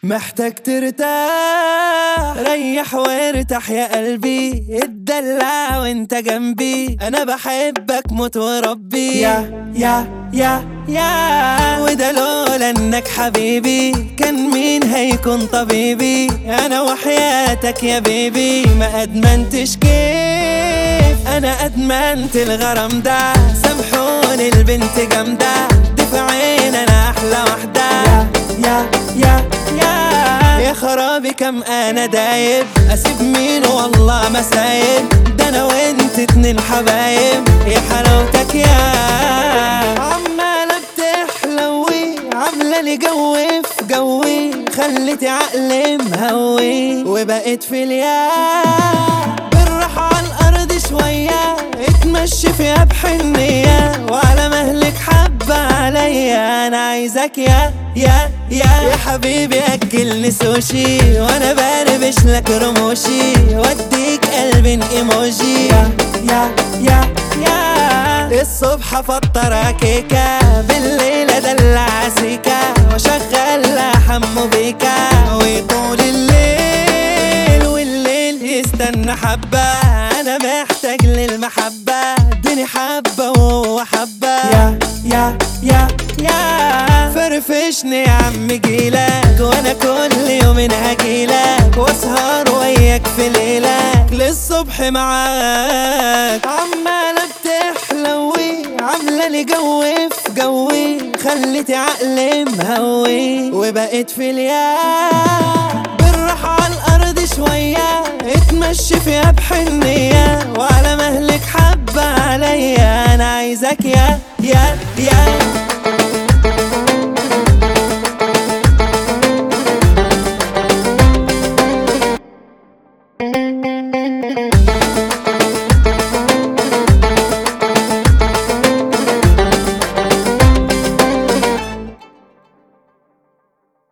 محتاج ترتاح ريح وارتاح يا قلبي اتدلع وانت جنبي انا بحبك موت وربي يا يا يا يا وده لولا انك حبيبي كان مين هيكون طبيبي انا وحياتك يا بيبي ما ادمنتش كيف انا ادمنت الغرام ده سامحوني البنت جامده دي في عين انا احلى واحده يا يا يا يا خرابي كم انا دايب اسيب مين والله ما سايب ده انا وانت اتنين حبايب يا حلاوتك يا عمالة بتحلوي عاملة لي جوي في جوي خليتي عقلي مهوي وبقيت في الياس بالراحة على الأرض شوية اتمشي فيها بحنية وعلى مهلك حبة عليا أنا عايزك يا يا يا يا حبيبي أكلني سوشي وأنا بربش لك رموشي وأديك قلب ايموجي يا يا يا يا الصبح افطر كيكة بالليل ادلع سيكا واشغل حمو بيكا وطول الليل والليل يستنى حبة انا محتاج للمحبة اديني حبة وهو حبة يا يا يا يا فرفشني يا عم جيلك وانا كل يوم هجيلك واسهر وياك في ليلك للصبح معاك عمالة بتحلوي عاملة لي جوي في جوي خليتي عقلي مهوي وبقيت في الياس بالراحة على الأرض شوية اتمشي فيها بحنية وعلى مهلك حبة عليا أنا عايزك يا يا يا